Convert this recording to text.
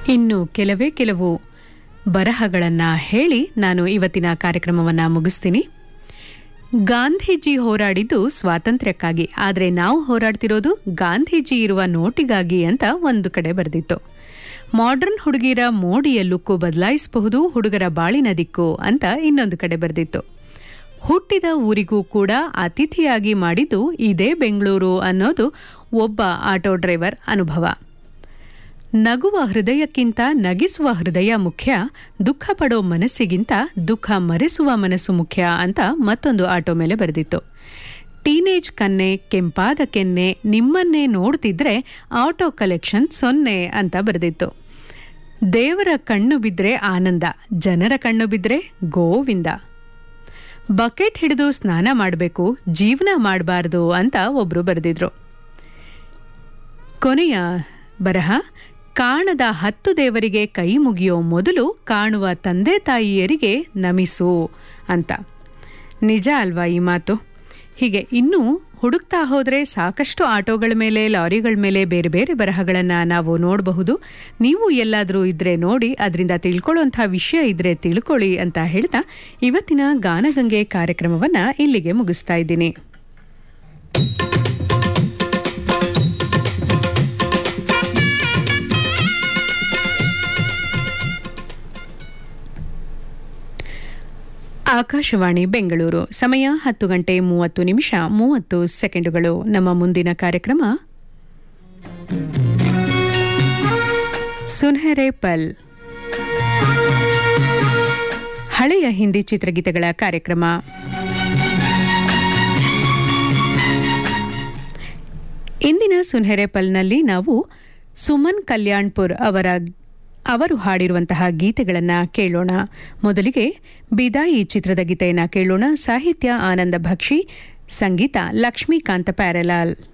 ಇನ್ನು ಕೆಲವೇ ಕೆಲವು ಬರಹಗಳನ್ನು ಹೇಳಿ ನಾನು ಇವತ್ತಿನ ಕಾರ್ಯಕ್ರಮವನ್ನು ಮುಗಿಸ್ತೀನಿ ಗಾಂಧೀಜಿ ಹೋರಾಡಿದ್ದು ಸ್ವಾತಂತ್ರ್ಯಕ್ಕಾಗಿ ಆದರೆ ನಾವು ಹೋರಾಡ್ತಿರೋದು ಗಾಂಧೀಜಿ ಇರುವ ನೋಟಿಗಾಗಿ ಅಂತ ಒಂದು ಕಡೆ ಬರೆದಿತ್ತು ಮಾಡ್ರನ್ ಹುಡುಗಿರ ಮೋಡಿಯ ಲುಕ್ಕು ಬದಲಾಯಿಸಬಹುದು ಹುಡುಗರ ಬಾಳಿನ ದಿಕ್ಕು ಅಂತ ಇನ್ನೊಂದು ಕಡೆ ಬರೆದಿತ್ತು ಹುಟ್ಟಿದ ಊರಿಗೂ ಕೂಡ ಅತಿಥಿಯಾಗಿ ಮಾಡಿದ್ದು ಇದೇ ಬೆಂಗಳೂರು ಅನ್ನೋದು ಒಬ್ಬ ಆಟೋ ಡ್ರೈವರ್ ಅನುಭವ ನಗುವ ಹೃದಯಕ್ಕಿಂತ ನಗಿಸುವ ಹೃದಯ ಮುಖ್ಯ ದುಃಖ ಪಡೋ ಮನಸ್ಸಿಗಿಂತ ದುಃಖ ಮರೆಸುವ ಮನಸ್ಸು ಮುಖ್ಯ ಅಂತ ಮತ್ತೊಂದು ಆಟೋ ಮೇಲೆ ಬರೆದಿತ್ತು ಟೀನೇಜ್ ಕನ್ನೆ ಕೆಂಪಾದ ಕೆನ್ನೆ ನಿಮ್ಮನ್ನೇ ನೋಡ್ತಿದ್ರೆ ಆಟೋ ಕಲೆಕ್ಷನ್ ಸೊನ್ನೆ ಅಂತ ಬರೆದಿತ್ತು ದೇವರ ಕಣ್ಣು ಬಿದ್ದರೆ ಆನಂದ ಜನರ ಕಣ್ಣು ಬಿದ್ದರೆ ಗೋವಿಂದ ಬಕೆಟ್ ಹಿಡಿದು ಸ್ನಾನ ಮಾಡಬೇಕು ಜೀವನ ಮಾಡಬಾರ್ದು ಅಂತ ಒಬ್ರು ಬರೆದಿದ್ರು ಕೊನೆಯ ಬರಹ ಕಾಣದ ಹತ್ತು ದೇವರಿಗೆ ಕೈ ಮುಗಿಯೋ ಮೊದಲು ಕಾಣುವ ತಂದೆ ತಾಯಿಯರಿಗೆ ನಮಿಸು ಅಂತ ನಿಜ ಅಲ್ವಾ ಈ ಮಾತು ಹೀಗೆ ಇನ್ನೂ ಹುಡುಕ್ತಾ ಹೋದರೆ ಸಾಕಷ್ಟು ಆಟೋಗಳ ಮೇಲೆ ಲಾರಿಗಳ ಮೇಲೆ ಬೇರೆ ಬೇರೆ ಬರಹಗಳನ್ನು ನಾವು ನೋಡಬಹುದು ನೀವು ಎಲ್ಲಾದರೂ ಇದ್ದರೆ ನೋಡಿ ಅದರಿಂದ ತಿಳ್ಕೊಳ್ಳೋಂಥ ವಿಷಯ ಇದ್ದರೆ ತಿಳ್ಕೊಳ್ಳಿ ಅಂತ ಹೇಳ್ತಾ ಇವತ್ತಿನ ಗಾನಗಂಗೆ ಕಾರ್ಯಕ್ರಮವನ್ನು ಇಲ್ಲಿಗೆ ಮುಗಿಸ್ತಾ ಇದ್ದೀನಿ ಆಕಾಶವಾಣಿ ಬೆಂಗಳೂರು ಸಮಯ ಹತ್ತು ಗಂಟೆ ಮೂವತ್ತು ನಿಮಿಷ ಮೂವತ್ತು ಸೆಕೆಂಡುಗಳು ನಮ್ಮ ಮುಂದಿನ ಕಾರ್ಯಕ್ರಮ ಸುನ್ಹೆರೆ ಪಲ್ ಹಳೆಯ ಹಿಂದಿ ಚಿತ್ರಗೀತೆಗಳ ಕಾರ್ಯಕ್ರಮ ಇಂದಿನ ಸುನ್ಹೆರೆ ಪಲ್ನಲ್ಲಿ ನಾವು ಸುಮನ್ ಕಲ್ಯಾಣ್ಪುರ್ ಅವರ ಅವರು ಹಾಡಿರುವಂತಹ ಗೀತೆಗಳನ್ನು ಕೇಳೋಣ ಮೊದಲಿಗೆ ಬಿದಾಯಿ ಚಿತ್ರದ ಗೀತೆಯನ್ನು ಕೇಳೋಣ ಸಾಹಿತ್ಯ ಆನಂದ ಭಕ್ಷಿ ಸಂಗೀತ ಲಕ್ಷ್ಮೀಕಾಂತ ಪ್ಯಾರಲಾಲ್